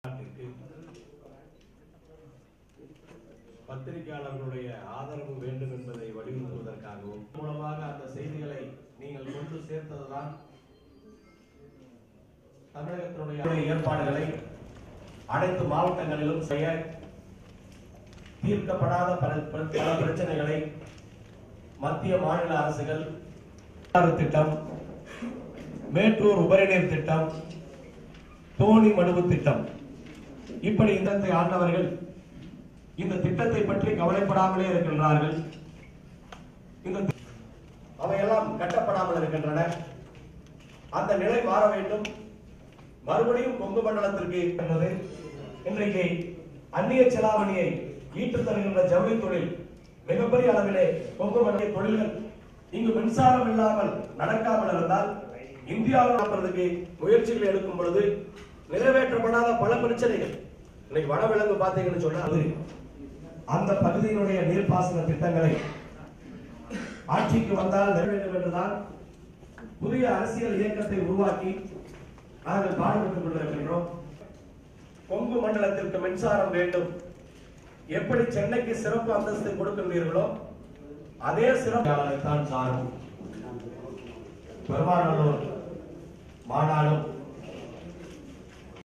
நாட்டிற்கு பத்திரிகையாளர்களுடைய ஆதரவு வேண்டும் என்பதை வலியுறுத்துவதற்காகவும் மூலமாக அந்த செய்திகளை நீங்கள் கொண்டு சேர்த்ததுதான் தமிழகத்தினுடைய ஏற்பாடுகளை அனைத்து மாவட்டங்களிலும் செய்ய தீர்க்கப்படாத பல பல பிரச்சனைகளை மத்திய மாநில அரசுகள் திட்டம் மேட்டூர் உபரிநீர் திட்டம் தோணி மடுவு திட்டம் இப்படி இந்த ஆண்டவர்கள் இந்த திட்டத்தை பற்றி கவலைப்படாமலே இருக்கின்றார்கள் இந்த தி- அவையெல்லாம் கட்டப்படாமல் இருக்கின்றன அந்த நிலை மாற வேண்டும் மறுபடியும் கொங்கு மண்டலத்திற்கு என்பது இன்றைக்கு அந்நிய செலாவணியை ஈட்டு தருகின்ற ஜவுளி தொழில் மிகப்பெரிய அளவிலே கொங்கு மண்டல தொழில்கள் இங்கு மின்சாரம் இல்லாமல் நடக்காமல் இருந்தால் இந்தியாவில் நடப்பதற்கு முயற்சிகள் எடுக்கும் பொழுது நிறைவேற்றப்படாத பல பிரச்சனைகள் இன்னைக்கு வனவிலங்கு பார்த்தீங்கன்னு சொன்னா அது அந்த பகுதியினுடைய நீர்ப்பாசன திட்டங்களை ஆட்சிக்கு வந்தால் நிறைவேற்ற என்றுதான் புதிய அரசியல் இயக்கத்தை உருவாக்கி நாங்கள் பாடுபட்டுக் கொண்டிருக்கின்றோம் கொங்கு மண்டலத்திற்கு மின்சாரம் வேண்டும் எப்படி சென்னைக்கு சிறப்பு அந்தஸ்து கொடுக்கின்றீர்களோ அதே சிறப்பு தான் சாரும் பெருமாநல்லூர் மாநாடும்